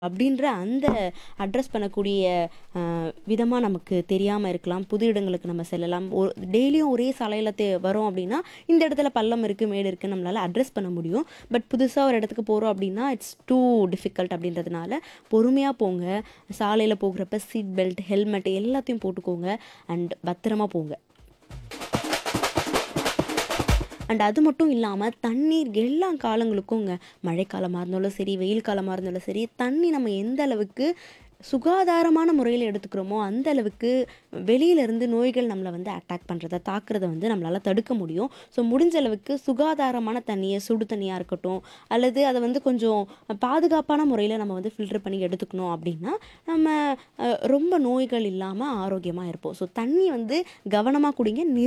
அப்படின்ற அந்த அட்ரஸ் பண்ணக்கூடிய விதமாக நமக்கு தெரியாமல் இருக்கலாம் புது இடங்களுக்கு நம்ம செல்லலாம் ஒரு டெய்லியும் ஒரே சாலையில் தே வரோம் அப்படின்னா இந்த இடத்துல பள்ளம் இருக்குது மேடு இருக்குன்னு நம்மளால் அட்ரஸ் பண்ண முடியும் பட் புதுசாக ஒரு இடத்துக்கு போகிறோம் அப்படின்னா இட்ஸ் டூ டிஃபிகல்ட் அப்படின்றதுனால பொறுமையாக போங்க சாலையில் போகிறப்ப சீட் பெல்ட் ஹெல்மெட் எல்லாத்தையும் போட்டுக்கோங்க அண்ட் பத்திரமா போங்க அண்ட் அது மட்டும் இல்லாமல் தண்ணீர் எல்லா காலங்களுக்குங்க மழைக்காலமாக இருந்தாலும் சரி வெயில் காலமாக இருந்தாலும் சரி தண்ணி நம்ம எந்த அளவுக்கு சுகாதாரமான முறையில் எடுத்துக்கிறோமோ அந்த அளவுக்கு வெளியிலேருந்து நோய்கள் நம்மளை வந்து அட்டாக் பண்ணுறத தாக்குறத வந்து நம்மளால் தடுக்க முடியும் ஸோ முடிஞ்ச அளவுக்கு சுகாதாரமான தண்ணியை சுடு தண்ணியாக இருக்கட்டும் அல்லது அதை வந்து கொஞ்சம் பாதுகாப்பான முறையில் நம்ம வந்து ஃபில்டர் பண்ணி எடுத்துக்கணும் அப்படின்னா நம்ம அஹ், ரொம்ப நோய்கள் இல்லாமல் ஆரோக்கியமாக இருப்போம் ஸோ தண்ணி வந்து கவனமாக குடிங்க